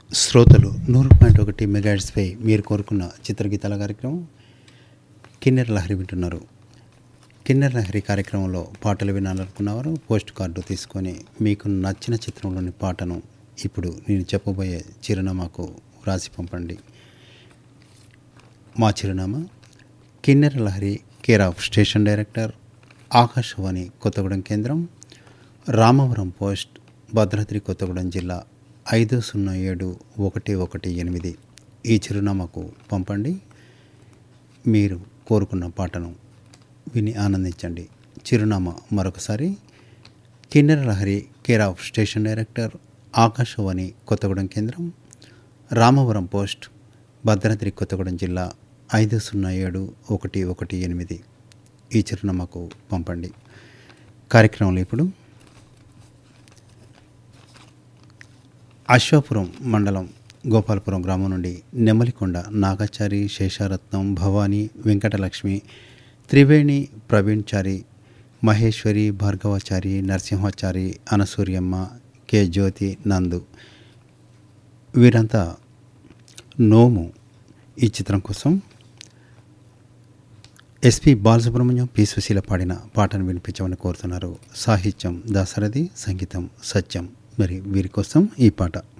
శ్రోతలు నూరు పాయింట్ ఒకటి మెగాట్స్పై మీరు కోరుకున్న చిత్రగీతాల కార్యక్రమం కిన్నెర లహరి వింటున్నారు కిన్నెర లహరి కార్యక్రమంలో పాటలు వినాలనుకున్నవారు పోస్ట్ కార్డు తీసుకొని మీకు నచ్చిన చిత్రంలోని పాటను ఇప్పుడు నేను చెప్పబోయే చిరునామాకు వ్రాసి పంపండి మా చిరునామా Kinnera Lahari care of station director Akashvani Kothagudem కేంద్రం రామవరం పోస్ట్ భద్రాద్రి కొత్తగూడెం జిల్లా ఐదు సున్నా ఏడు ఒకటి ఒకటి ఎనిమిది ఈ చిరునామాకు పంపండి మీరు కోరుకున్న పాటను విని ఆనందించండి చిరునామా మరొకసారి Kinnera Lahari care of station director Akashvani Kothagudem కేంద్రం రామవరం పోస్ట్ భద్రాద్రి కొత్తగూడెం జిల్లా ఐదు సున్నా ఏడు ఒకటి ఒకటి ఎనిమిది ఈ చిరునామాకు పంపండి కార్యక్రమంలో ఇప్పుడు అశ్వాపురం మండలం గోపాలపురం గ్రామం నుండి నెమలికొండ నాగచారి శేషారత్నం భవానీ వెంకటలక్ష్మి త్రివేణి ప్రవీణ్చారి మహేశ్వరి భార్గవాచారి నరసింహాచారి అనసూయమ్మ కె జ్యోతి నందు వీరంతా నోము ఈ చిత్రం కోసం ఎస్పి బాలసుబ్రహ్మణ్యం పి సుశీల పాడిన పాటను వినిపించమని కోరుతున్నారు సాహిత్యం దాసరథి సంగీతం సత్యం మరి వీరి కోసం ఈ పాట